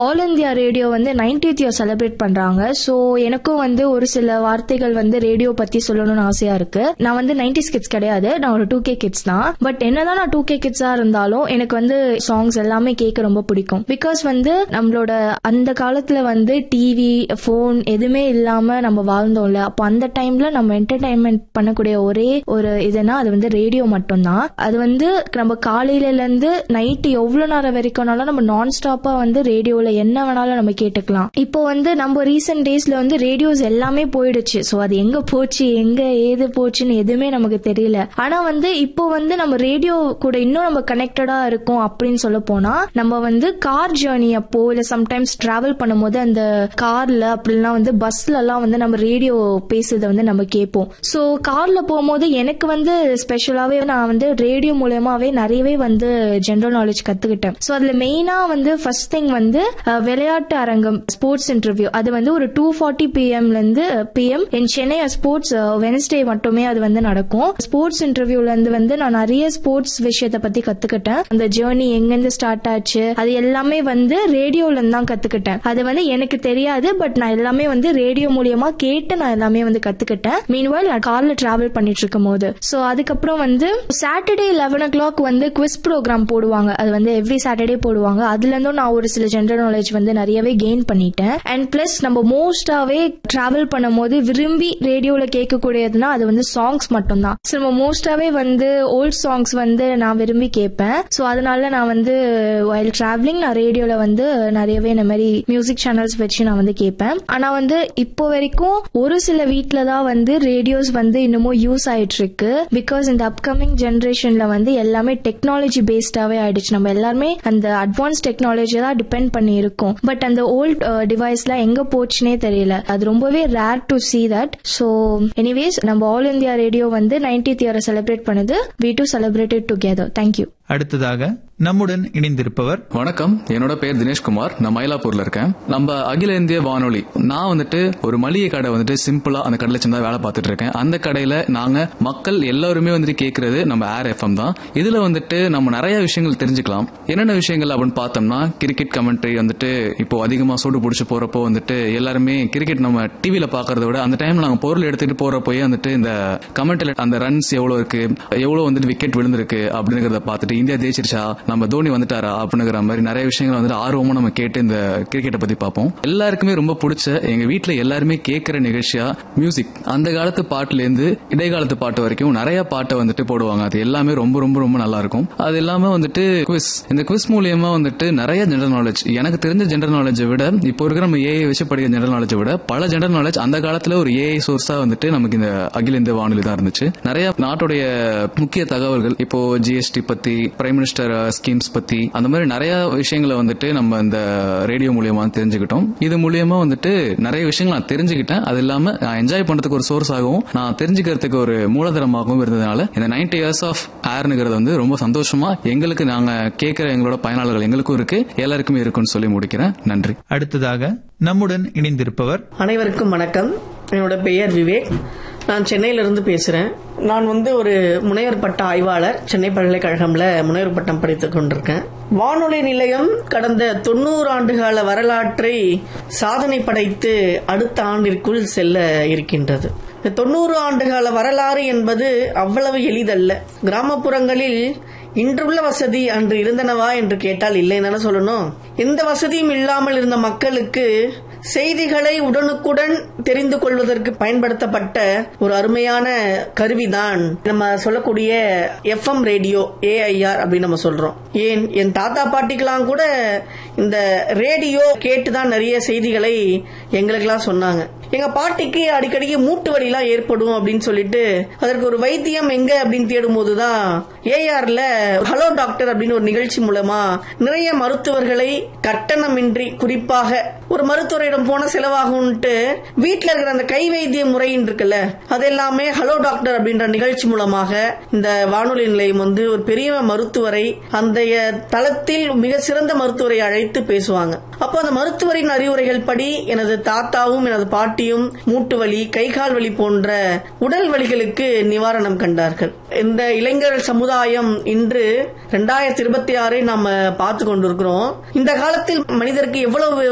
all India radio வந்து ninetieth year celebrate பண்றாங்க so எனக்கும் வந்து ஒரு சில வார்த்தைகள் வந்து ரேடியோ பத்தி சொல்லணும்னு ஆசையா இருக்கு நான் வந்து நைன்டிஸ் கிட்ஸ் கிடையாது நான் ஒரு டூ கே கிட்ஸ் தான் பட் என்னதான் நான் டூ கே கிட்ஸா இருந்தாலும் எனக்கு வந்து சாங்ஸ் எல்லாமே கேட்க ரொம்ப பிடிக்கும் பிகாஸ் வந்து நம்மளோட அந்த காலத்துல வந்து டிவி ஃபோன் எதுவுமே இல்லாம நம்ம வாழ்ந்தோம்ல அப்போ அந்த டைம்ல நம்ம என்டர்டைன்மெண்ட் பண்ணக்கூடிய ஒரே ஒரு இதுனா அது வந்து ரேடியோ மட்டும்தான் அது வந்து நம்ம காலையில இருந்து நைட்டு எவ்வளவு நேரம் வரைக்கும்னாலும் நம்ம நான் ஸ்டாப்பா வந்து ரேடியோல என்ன வேணாலும் நம்ம கேட்டுக்கலாம் இப்போ வந்து நம்ம ரீசெண்ட் டேஸ்ல வந்து ரேடியோஸ் எல்லாமே போயிடுச்சு சோ அது எங்க போச்சு எங்க ஏது போச்சுன்னு எதுவுமே நமக்கு தெரியல ஆனா வந்து இப்போ வந்து நம்ம ரேடியோ கூட இன்னும் நம்ம கனெக்டடா இருக்கோம் அப்படின்னு சொல்ல போனா நம்ம வந்து கார் ஜேர்னி அப்போ இல்ல சம்டைம்ஸ் டிராவல் பண்ணும்போது அந்த கார்ல அப்படிலாம் வந்து பஸ்ல எல்லாம் வந்து நம்ம ரேடியோ பேசுறத வந்து நம்ம கேட்போம் சோ கார்ல போகும்போது எனக்கு வந்து ஸ்பெஷலாவே நான் வந்து ரேடியோ மூலயமாவே நிறையவே வந்து ஜெனரல் நாலேஜ் கத்துக்கிட்டேன் சோ அதுல மெயினா வந்து ஃபர்ஸ்ட் திங் வந்து அஹ், விளையாட்டு அரங்கம் ஸ்போர்ட்ஸ் இன்டர்வியூ அது வந்து ஒரு டூ ஃபார்ட்டி பிஎம்ல இருந்து பிஎம் என் சென்னை ஸ்போர்ட்ஸ் வெனஸ்டே மட்டுமே அது வந்து நடக்கும் ஸ்போர்ட்ஸ் இன்டர்வியூல இருந்து வந்து நான் நிறைய ஸ்போர்ட்ஸ் விஷயத்த பத்தி கத்துக்கிட்டேன் அந்த ஜேர்னி எங்கிருந்து ஸ்டார்ட் ஆச்சு அது எல்லாமே வந்து ரேடியோல இருந்து தான் கத்துக்கிட்டேன் அது வந்து எனக்கு தெரியாது பட் நான் எல்லாமே வந்து ரேடியோ மூலியமா கேட்டு நான் எல்லாமே வந்து கத்துக்கிட்டேன் மீன்வைல் நான் கார்ல டிராவல் பண்ணிட்டு இருக்கும் போது சோ அதுக்கப்புறம் வந்து சாட்டர்டே லெவன் ஓ கிளாக் வந்து குவிஸ் ப்ரோக்ராம் போடுவாங்க அது வந்து எவ்ரி சாட்டர்டே போடுவாங்க அதுல இருந்தும் நான் ஒரு சில ஜென்ரல் நாலேஜ் வந்து நிறையவே கெயின் பண்ணிட்டேன் அண்ட் பிளஸ் நம்ம மோஸ்டாவே டிராவல் பண்ணும்போது விரும்பி ரேடியோல கேட்கக்கூடியதுன்னா அது வந்து சாங்ஸ் மட்டும்தான் ஸோ நம்ம மோஸ்டாவே வந்து ஓல்ட் சாங்ஸ் வந்து நான் விரும்பி கேட்பேன் ஸோ அதனால நான் வந்து வைல் டிராவலிங் நான் ரேடியோல வந்து நிறையவே இந்த மாதிரி மியூசிக் சேனல்ஸ் வச்சு நான் வந்து கேட்பேன் ஆனா வந்து இப்போ வரைக்கும் ஒரு சில வீட்ல தான் வந்து ரேடியோஸ் வந்து இன்னமும் யூஸ் ஆயிட்டு இருக்கு பிகாஸ் இந்த அப்கமிங் ஜெனரேஷன்ல வந்து எல்லாமே டெக்னாலஜி பேஸ்டாவே ஆயிடுச்சு நம்ம எல்லாருமே அந்த அட்வான்ஸ் டெக்னாலஜி தான் டிபெண்ட் பண்ணி இருக்கோம் பட் அந்த ஓல்ட் டிவைஸ்லாம் எங்க போச்சுனே தெரியல அது ரொம்பவே rare to see that so anyways நம்ம ஆல் இந்தியா ரேடியோ வந்து நைன்டீத் இயரை செலிப்ரேட் பண்ணுது we too celebrated together thank you அடுத்ததாக நம்முடன் இணைந்திருப்பவர் வணக்கம் என்னோட பேர் தினேஷ்குமார் நான் மயிலாப்பூர்ல இருக்கேன் நம்ம அகில இந்திய வானொலி நான் வந்துட்டு ஒரு மளிகை கடை வந்துட்டு சிம்பிளா அந்த கடையில சின்னதா வேலை பார்த்துட்டு இருக்கேன் அந்த கடையில நாங்க மக்கள் எல்லாருமே வந்துட்டு கேட்கறது நம்ம ஏர் எஃப்எம் தான் இதுல வந்துட்டு நம்ம நிறைய விஷயங்கள் தெரிஞ்சுக்கலாம் என்னென்ன விஷயங்கள் அப்படின்னு பார்த்தோம்னா கிரிக்கெட் கமெண்ட்ரி வந்துட்டு இப்போ அதிகமா சூடு பிடிச்சி போறப்போ வந்துட்டு எல்லாருமே கிரிக்கெட் நம்ம டிவில பாக்குறத விட அந்த டைம்ல நாங்க பொருள் எடுத்துட்டு போறப்போயே வந்துட்டு இந்த கமெண்ட்ல அந்த ரன்ஸ் எவ்வளவு இருக்கு எவ்வளவு வந்துட்டு விக்கெட் விழுந்திருக்கு அப்படிங்கறத பார்த்துட்டு இந்தியா ஜெயிச்சிருச்சா நம்ம தோனி வந்துட்டாரா அப்படிங்கிற மாதிரி நிறைய விஷயங்கள் வந்துட்டு ஆர்வமா நம்ம கேட்டு இந்த கிரிக்கெட்டை பத்தி பார்ப்போம் எல்லாருக்குமே ரொம்ப பிடிச்ச எங்க வீட்ல எல்லாருமே கேட்கிற நிகழ்ச்சியா மியூசிக் அந்த காலத்து பாட்டுல இருந்து இடைக்காலத்து பாட்டு வரைக்கும் நிறைய பாட்டை வந்துட்டு போடுவாங்க அது எல்லாமே ரொம்ப ரொம்ப ரொம்ப நல்லா இருக்கும் அது எல்லாமே வந்துட்டு குவிஸ் இந்த குவிஸ் மூலியமா வந்துட்டு நிறைய ஜெனரல் நாலேஜ் எனக்கு தெரிஞ்ச ஜெனரல் நாலேஜை விட இப்போ இருக்கிற நம்ம ஏஐ வச்சு படிக்கிற ஜெனரல் நாலேஜை விட பல ஜெனரல் நாலேஜ் அந்த காலத்துல ஒரு ஏஐ சோர்ஸா வந்துட்டு நமக்கு இந்த அகில இந்திய வானொலி தான் இருந்துச்சு நிறைய நாட்டுடைய முக்கிய தகவல்கள் இப்போ ஜிஎஸ்டி பத்தி பிரைம் மினிஸ்டர் ஸ்கீம்ஸ் பத்தி அந்த மாதிரி நிறைய விஷயங்களை வந்துட்டு நம்ம இந்த ரேடியோ மூலியமா தெரிஞ்சுக்கிட்டோம் இது மூலியமா வந்துட்டு நிறைய விஷயங்கள் நான் தெரிஞ்சுக்கிட்டேன் அது இல்லாம நான் என்ஜாய் பண்றதுக்கு ஒரு சோர்ஸ் ஆகவும் நான் தெரிஞ்சுக்கிறதுக்கு ஒரு மூலதனமாகவும் இருந்ததுனால இந்த 90 இயர்ஸ் ஆஃப் ஏர்னுங்கிறது வந்து ரொம்ப சந்தோஷமா எங்களுக்கு நாங்க கேட்கிற எங்களோட பயனாளர்கள் எங்களுக்கும் இருக்கு எல்லாருக்குமே இருக்குன்னு சொல்லி முடிக்கிறேன் நன்றி அடுத்ததாக நம்முடன் இணைந்திருப்பவர் அனைவருக்கும் வணக்கம் என்னோட பெயர் விவேக் நான் சென்னையிலிருந்து பேசுறேன் நான் வந்து ஒரு முனைவர் பட்ட ஆய்வாளர் சென்னை பல்கலைக்கழகம்ல முனைவர் பட்டம் படித்துக் கொண்டிருக்கேன் வானொலி நிலையம் கடந்த தொண்ணூறு ஆண்டுகால வரலாற்றை சாதனை படைத்து அடுத்த ஆண்டிற்குள் செல்ல இருக்கின்றது இந்த தொண்ணூறு ஆண்டுகால வரலாறு என்பது அவ்வளவு எளிதல்ல கிராமப்புறங்களில் இன்றுள்ள வசதி அன்று இருந்தனவா என்று கேட்டால் இல்லைன்னு தானே சொல்லணும் எந்த வசதியும் இல்லாமல் இருந்த மக்களுக்கு செய்திகளை உடனுக்குடன் தெரிந்து கொள்வதற்கு பயன்படுத்தப்பட்ட ஒரு அருமையான கருவிதான் நம்ம சொல்லக்கூடிய எஃப்எம் ரேடியோ ஏஐஆர் அப்படின்னு நம்ம சொல்றோம் ஏன் என் தாத்தா பாட்டிக்கெல்லாம் கூட இந்த ரேடியோ கேட்டுதான் நிறைய செய்திகளை எங்களுக்கெல்லாம் சொன்னாங்க எங்க பாட்டிக்கு அடிக்கடிக்கு மூட்டு வலிலாம் ஏற்படும் அப்படின்னு சொல்லிட்டு அதற்கு ஒரு வைத்தியம் எங்க அப்படின்னு தேடும் போதுதான் ஏஆர்ல ஹலோ டாக்டர் அப்படின்னு ஒரு நிகழ்ச்சி மூலமா நிறைய மருத்துவர்களை கட்டணமின்றி குறிப்பாக ஒரு மருத்துவரிடம் போன செலவாகும்ட்டு வீட்டுல இருக்கிற அந்த கை வைத்திய முறைன்னு இருக்குல்ல அதெல்லாமே ஹலோ டாக்டர் அப்படின்ற நிகழ்ச்சி மூலமாக இந்த வானொலி நிலையம் வந்து ஒரு பெரிய மருத்துவரை அந்த தளத்தில் மிக சிறந்த மருத்துவரை அழைத்து பேசுவாங்க அப்போ அந்த மருத்துவரின் அறிவுரைகள் படி எனது தாத்தாவும் எனது பாட்டியும் மூட்டு வலி கை கால் வலி போன்ற உடல் வலிகளுக்கு நிவாரணம் கண்டார்கள் இந்த இளைஞர் சமுதாயம் இன்று ரெண்டாயிரத்தி இருபத்தி ஆறை நாம பார்த்து கொண்டிருக்கிறோம் இந்த காலத்தில் மனிதருக்கு எவ்வளவு